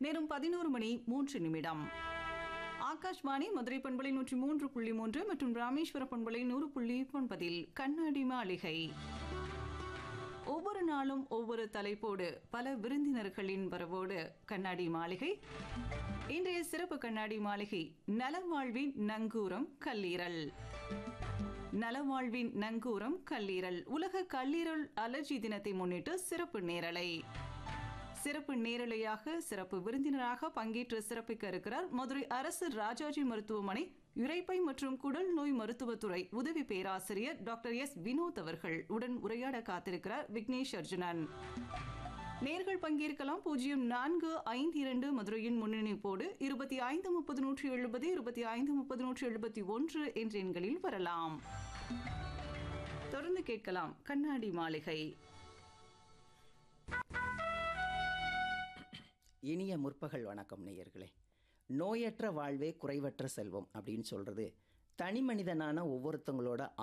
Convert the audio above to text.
நேரம் பதினோரு மணி மூன்று நிமிடம் ஆகாஷ்வாணி மதுரை பண்பலை நூற்றி மூன்று புள்ளி மூன்று மற்றும் ராமேஸ்வர பண்பலை நூறு புள்ளி ஒன்பதில் கண்ணாடி மாளிகை ஒவ்வொரு நாளும் ஒவ்வொரு தலைப்போடு பல விருந்தினர்களின் வரவோடு கண்ணாடி மாளிகை இன்றைய சிறப்பு கண்ணாடி மாளிகை நலவாழ்வின் நங்கூரம் கல்லீரல் நலவாழ்வின் நங்கூரம் கல்லீரல் உலக கல்லீரல் அலர்ஜி தினத்தை முன்னிட்டு சிறப்பு நேரலை சிறப்பு நேரலையாக சிறப்பு விருந்தினராக பங்கேற்று சிறப்பிக்க இருக்கிறார் மதுரை அரசு ராஜாஜி மருத்துவமனை இரைப்பை மற்றும் குடல் நோய் மருத்துவத்துறை உதவி பேராசிரியர் டாக்டர் எஸ் வினோத் அவர்கள் உடன் உரையாட காத்திருக்கிறார் விக்னேஷ் அர்ஜுனன் நேர்கள் பங்கேற்கலாம் பூஜ்ஜியம் நான்கு ஐந்து இரண்டு மதுரையின் முன்னணிப்போடு இருபத்தி ஐந்து முப்பது நூற்றி எழுபது இருபத்தி ஐந்து முப்பது நூற்றி எழுபத்தி ஒன்று என்ற எண்களில் வரலாம் தொடர்ந்து கேட்கலாம் கண்ணாடி மாளிகை இனிய முற்பகல் வணக்கம் நேயர்களே நோயற்ற வாழ்வே குறைவற்ற செல்வம் அப்படின்னு சொல்கிறது தனி மனிதனான ஒவ்வொருத்தங்களோட